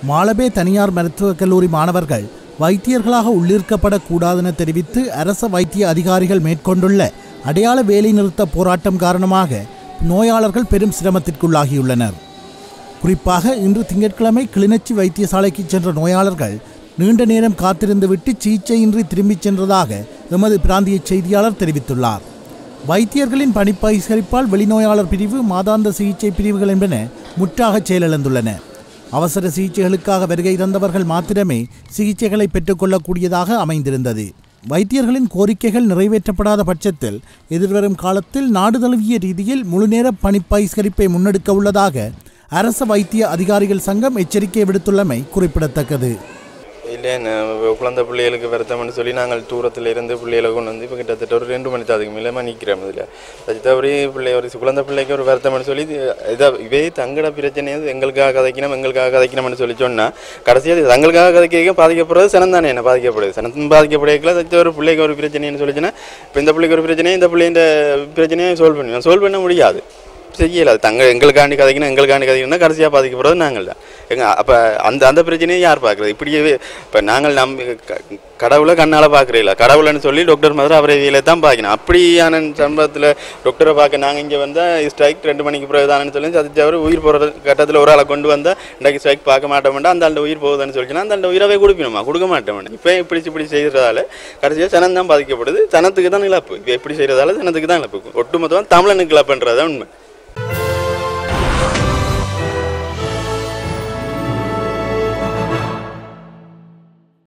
மாலபே தனியார் மருத்துவக் கல்லூரி மாணவர்கள் வைத்தியர்களாக உள்ளிருக்கப்படக்கூடாதென தெரிவித்து அரச வைத்திய அதிகாரிகள் மேற்கொண்டுள்ள அடையாள வேலைநிறுத்த போராட்டம் காரணமாக நோயாளர்கள் பெரும் சிரமத்திற்குள்ளாகியுள்ளனர் குறிப்பாக இன்று திங்கட்கிழமை கிளிநொச்சி வைத்தியசாலைக்கு சென்ற நோயாளர்கள் நீண்ட நேரம் காத்திருந்துவிட்டு சிகிச்சையின்றி திரும்பிச் சென்றதாக எமது பிராந்திய செய்தியாளர் தெரிவித்துள்ளார் வைத்தியர்களின் பணிப்பரிசரிப்பால் வெளிநோயாளர் பிரிவு மாதாந்த சிகிச்சை பிரிவுகள் என்பன முற்றாக செயலிழந்துள்ளன அவசர சிகிச்சைகளுக்காக வருகை தந்தவர்கள் மாத்திரமே சிகிச்சைகளை பெற்றுக்கொள்ளக்கூடியதாக அமைந்திருந்தது வைத்தியர்களின் கோரிக்கைகள் நிறைவேற்றப்படாத பட்சத்தில் எதிர்வரும் காலத்தில் நாடு தழுவிய ரீதியில் முழுநேர பணிப்பரிசரிப்பை முன்னெடுக்க உள்ளதாக அரச வைத்திய அதிகாரிகள் சங்கம் எச்சரிக்கை விடுத்துள்ளமை குறிப்பிடத்தக்கது இல்லை நான் குழந்தை பிள்ளைகளுக்கு வருத்தம்னு சொல்லி நாங்கள் தூரத்தில் இருந்து பிள்ளைகளை கொண்டு வந்து இப்போ கிட்டத்தட்ட ஒரு ரெண்டு மணி அதுக்கு மேலே நிற்கிறோம் இதில் அது தவிர பிள்ளை ஒரு குழந்தை பிள்ளைக்கு ஒரு வருத்தம்னு சொல்லி இதை இவே தங்கட பிரச்சனையை எங்களுக்காக கதைக்கணும் எங்களுக்காக கதைக்கணும்னு சொல்லி சொன்னால் கடைசியாக தங்களுக்காக கதைக்க பாதிக்கப்படுறது சனம் தானே என்ன பாதிக்கப்படுது சனம் பாதிக்கப்படையக்கில் அது ஒரு பிள்ளைக்கு ஒரு பிரச்சனைன்னு சொல்லிச்சுன்னா இப்போ இந்த பிள்ளைக்கு ஒரு பிரச்சனையை இந்த பிள்ளைங்க பிரச்சனையை சால்வ் பண்ணுவோம் சால்வ் பண்ண முடியாது செய்யல அது தங்க எங்களுக்காண்டி கதைக்கணும் எங்களுக்காண்டி கதைக்கணும் கடைசியாக பாதிக்கப்படுறது நாங்கள் தான் எங்க அப்போ அந்த அந்த பிரச்சனையை யார் பார்க்குறது இப்படியே இப்போ நாங்கள் நம்பி க- கடவுளை கண்ணால் பார்க்குறீங்களா கடவுளைன்னு சொல்லி டாக்டர் மாதிரி அவரை இதில் தான் பார்க்கணும் அப்படியான சம்பவத்தில் டாக்டரை பார்க்க நாங்கள் இங்கே வந்தால் ஸ்ட்ரைக் ரெண்டு மணிக்கு பிறகு தானே சொல்லி அது தவிர உயிர் போகிற கட்டத்தில் ஒரு ஆளை கொண்டு வந்தால் இன்றைக்கு ஸ்ட்ரைக் பார்க்க மாட்டோம்னா அந்த ஆள் உயிர் போகுதுன்னு சொல்லிச்சுன்னா அந்த ஆள் உயிரவே கொடுக்கணுமா கொடுக்க மாட்டோம் இப்போ இப்படி இப்படி செய்கிறதால கடைசியாக சனம் தான் பாதிக்கப்படுது சனத்துக்கு தான் இழப்பு இப்போ எப்படி செய்கிறதால சனத்துக்கு தான் இழப்பு ஒட்டுமொத்தமாக தமிழனுக்கு இழப்புன்றது தான் உண்மை